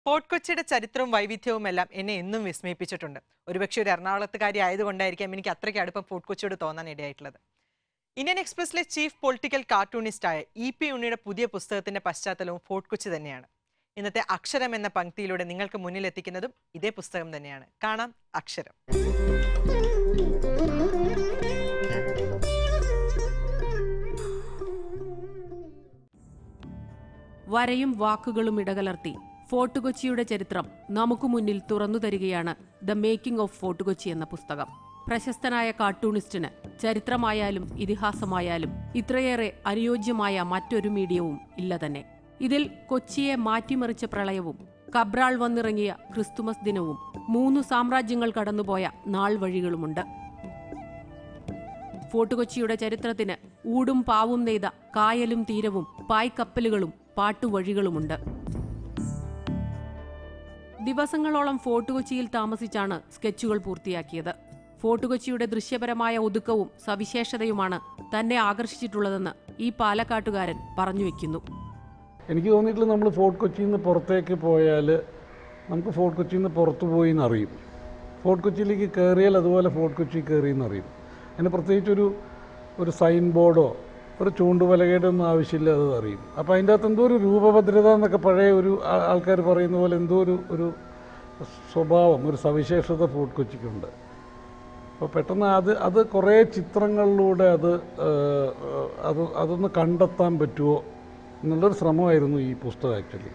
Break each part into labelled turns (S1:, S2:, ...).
S1: fort കൊച്ചിയുടെ ചരിത്രവും വൈവിധ്യവും എല്ലാം എന്നെ എന്നും വിസ്മയിപ്പിച്ചിട്ടുണ്ട് ഒരുപക്ഷെ ഒരു എറണാകുളത്തുകാരി ആയതുകൊണ്ടായിരിക്കാം എനിക്ക് അത്രയ്ക്ക് അടുപ്പം ഫോർട്ട് കൊച്ചിയോട് തോന്നാൻ ഇടയായിട്ടുള്ളത് ഇന്ത്യൻ എക്സ്പ്രസിലെ ചീഫ് പൊളിറ്റിക്കൽ കാർട്ടൂണിസ്റ്റായ ഇ പി ഉണ്ണിയുടെ പുതിയ പുസ്തകത്തിന്റെ പശ്ചാത്തലവും ഫോർട്ട് കൊച്ചി തന്നെയാണ് ഇന്നത്തെ അക്ഷരം എന്ന പങ്ക്തിയിലൂടെ നിങ്ങൾക്ക് മുന്നിൽ എത്തിക്കുന്നതും ഇതേ പുസ്തകം തന്നെയാണ് കാണാം അക്ഷരം
S2: വരയും വാക്കുകളും ഇടകലർത്തി ഫോർട്ട് കൊച്ചിയുടെ ചരിത്രം നമുക്ക് മുന്നിൽ തുറന്നു തരികയാണ് the making of fort Kochi എന്ന പുസ്തകം പ്രശസ്തനായ കാർട്ടൂണിസ്റ്റിന് ചരിത്രമായാലും ഇതിഹാസമായാലും ഇത്രയേറെ അനുയോജ്യമായ മറ്റൊരു മീഡിയവും ഇല്ല തന്നെ ഇതിൽ കൊച്ചിയെ മാറ്റിമറിച്ച പ്രളയവും കബ്രാൾ വന്നിറങ്ങിയ ക്രിസ്തുമസ് ദിനവും മൂന്നു സാമ്രാജ്യങ്ങൾ കടന്നുപോയ നാൾ വഴികളുമുണ്ട് ഫോർട്ട് കൊച്ചിയുടെ ചരിത്രത്തിന് ഊടും പാവും നെയ്ത കായലും തീരവും പായ്ക്കപ്പലുകളും പാട്ടുവഴികളുമുണ്ട് ദിവസങ്ങളോളം ഫോർട്ട് കൊച്ചിയിൽ താമസിച്ചാണ് സ്കെച്ചുകൾ പൂർത്തിയാക്കിയത് ഫോർട്ട് കൊച്ചിയുടെ ദൃശ്യപരമായ ഒതുക്കവും സവിശേഷതയുമാണ് തന്നെ ആകർഷിച്ചിട്ടുള്ളതെന്ന് ഈ പാലക്കാട്ടുകാരൻ പറഞ്ഞു വെക്കുന്നു
S3: എനിക്ക് തോന്നിയിട്ടുള്ളത് നമ്മൾ ഫോർട്ട് കൊച്ചിയിൽ നിന്ന് പുറത്തേക്ക് പോയാൽ നമുക്ക് ഫോർട്ട് കൊച്ചിയിൽ നിന്ന് പുറത്തു പോയി എന്നറിയും ഫോർട്ട് കൊച്ചിയിലേക്ക് കയറിയാൽ അതുപോലെ ഫോർട്ട് കൊച്ചി കയറി എന്നറിയും അതിന് പ്രത്യേകിച്ചൊരു ഒരു സൈൻ ബോർഡോ ഒരു ചൂണ്ടുവലകയുടെ ഒന്നും ആവശ്യമില്ല അത് അറിയും അപ്പോൾ അതിൻ്റെ അകത്ത് എന്തോ ഒരു രൂപഭദ്രത എന്നൊക്കെ പഴയ ഒരു ആൾക്കാർ പറയുന്ന പോലെ എന്തോ ഒരു ഒരു സ്വഭാവം ഒരു സവിശേഷത ഫോർട്ട് കൊച്ചിക്കുണ്ട് അപ്പോൾ പെട്ടെന്ന് അത് അത് കുറേ ചിത്രങ്ങളിലൂടെ അത് ഏഹ്, അത് അതൊന്ന് കണ്ടെത്താൻ പറ്റുമോ എന്നുള്ളൊരു ശ്രമമായിരുന്നു ഈ പുസ്തകം ആക്ച്വലി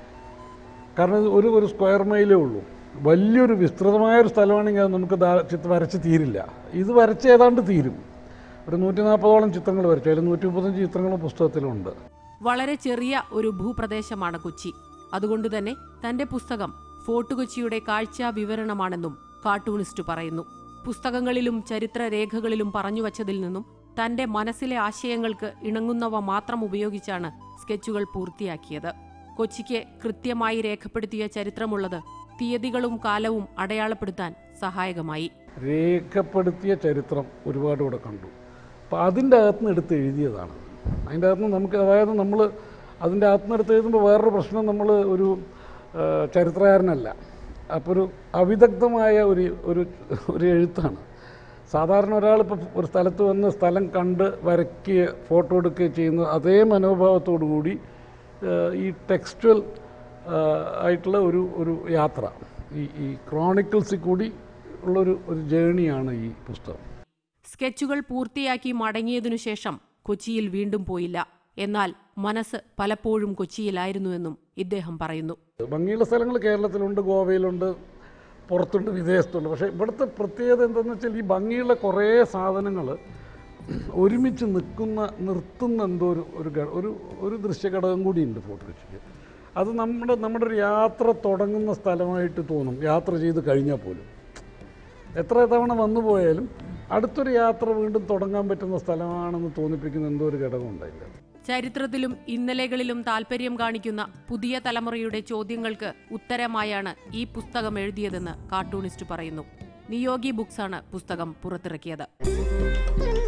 S3: കാരണം ഇത് ഒരു ഒരു സ്ക്വയർ മൈലേ ഉള്ളൂ വലിയൊരു വിസ്തൃതമായ ഒരു സ്ഥലമാണെങ്കിൽ അത് നമുക്ക് ദാ- ചിത്രം വരച്ച് തീരില്ല ഇത് വരച്ച് ഏതാണ്ട് തീരും ഒരു നൂറ്റി നാൽപ്പതോളം ചിത്രങ്ങൾ വരച്ചു അതിൽ നൂറ്റി മുപ്പത്തഞ്ച് ചിത്രങ്ങളും പുസ്തകത്തിലുണ്ട്
S2: വളരെ ചെറിയ ഒരു ഭൂപ്രദേശമാണ് കൊച്ചി അതുകൊണ്ട് തന്നെ തന്റെ പുസ്തകം ഫോർട്ട് കൊച്ചിയുടെ കാഴ്ചാ വിവരണമാണെന്നും കാർട്ടൂണിസ്റ്റ് പറയുന്നു പുസ്തകങ്ങളിലും ചരിത്ര രേഖകളിലും പറഞ്ഞു വച്ചതിൽ നിന്നും തന്റെ മനസ്സിലെ ആശയങ്ങൾക്ക് ഇണങ്ങുന്നവ മാത്രം ഉപയോഗിച്ചാണ് സ്കെച്ചുകൾ പൂർത്തിയാക്കിയത് കൊച്ചിക്ക് കൃത്യമായി രേഖപ്പെടുത്തിയ ചരിത്രമുള്ളത് തീയതികളും കാലവും അടയാളപ്പെടുത്താൻ സഹായകമായി
S3: രേഖപ്പെടുത്തിയ ചരിത്രം ഒരുപാട് ഇവിടെ കണ്ടു അപ്പോൾ അതിൻ്റെ അകത്തുനിന്ന് എടുത്ത് എഴുതിയതാണ് അതിൻ്റെ അകത്തുനിന്ന് നമുക്ക് അതായത് നമ്മൾ അതിൻ്റെ അകത്തുനിന്ന് എടുത്ത് എഴുതുമ്പോൾ വേറൊരു പ്രശ്നം നമ്മൾ ഒരു ആ, ചരിത്രകാരനല്ല അപ്പോൾ ഒരു അവിദഗ്ധമായ ഒരു ഒരു ഒരു എഴുത്താണ് സാധാരണ ഒരാളിപ്പോൾ ഒരു സ്ഥലത്ത് വന്ന് സ്ഥലം കണ്ട് വരയ്ക്കുകയോ ഫോട്ടോ എടുക്കുകയോ ചെയ്യുന്ന അതേ മനോഭാവത്തോടു കൂടി ആ, ഈ ടെക്സ്റ്റുവൽ ആയിട്ടുള്ള ഒരു ഒരു യാത്ര ഈ ഈ ക്രോണിക്കിൾസിൽ കൂടി ഉള്ളൊരു ഒരു ജേണിയാണ് ഈ പുസ്തകം
S2: സ്കെച്ചുകൾ പൂർത്തിയാക്കി മടങ്ങിയതിനു ശേഷം കൊച്ചിയിൽ വീണ്ടും പോയില്ല എന്നാൽ മനസ്സ് പലപ്പോഴും കൊച്ചിയിലായിരുന്നുവെന്നും ഇദ്ദേഹം പറയുന്നു
S3: ഭംഗിയുള്ള സ്ഥലങ്ങൾ കേരളത്തിലുണ്ട് ഗോവയിലുണ്ട് പുറത്തുണ്ട് വിദേശത്തുണ്ട് പക്ഷേ ഇവിടുത്തെ പ്രത്യേകത എന്താണെന്ന് വെച്ചാൽ ഈ ഭംഗിയുള്ള കുറേ സാധനങ്ങൾ ഒരുമിച്ച് നിൽക്കുന്ന നിർത്തുന്ന എന്തോ ഒരു ഒരു ഘ- ഒരു ഒരു ദൃശ്യഘടകം കൂടിയുണ്ട് ഫോട്ടോ കൊച്ചിക്ക് അത് നമ്മുടെ നമ്മുടെ ഒരു യാത്ര തുടങ്ങുന്ന സ്ഥലമായിട്ട് തോന്നും യാത്ര ചെയ്ത് കഴിഞ്ഞാൽ പോലും എത്ര തവണ വന്നു പോയാലും അടുത്തൊരു യാത്ര വീണ്ടും തുടങ്ങാൻ പറ്റുന്ന സ്ഥലമാണെന്ന് തോന്നിപ്പിക്കുന്ന എന്തോ ഒരു ഘടകം ഉണ്ടായില്ല
S2: ചരിത്രത്തിലും ഇന്നലെകളിലും താൽപര്യം കാണിക്കുന്ന പുതിയ തലമുറയുടെ ചോദ്യങ്ങൾക്ക് ഉത്തരമായാണ് ഈ പുസ്തകം എഴുതിയതെന്ന് കാർട്ടൂണിസ്റ്റ് പറയുന്നു നിയോഗി ബുക്സാണ് പുസ്തകം പുറത്തിറക്കിയത്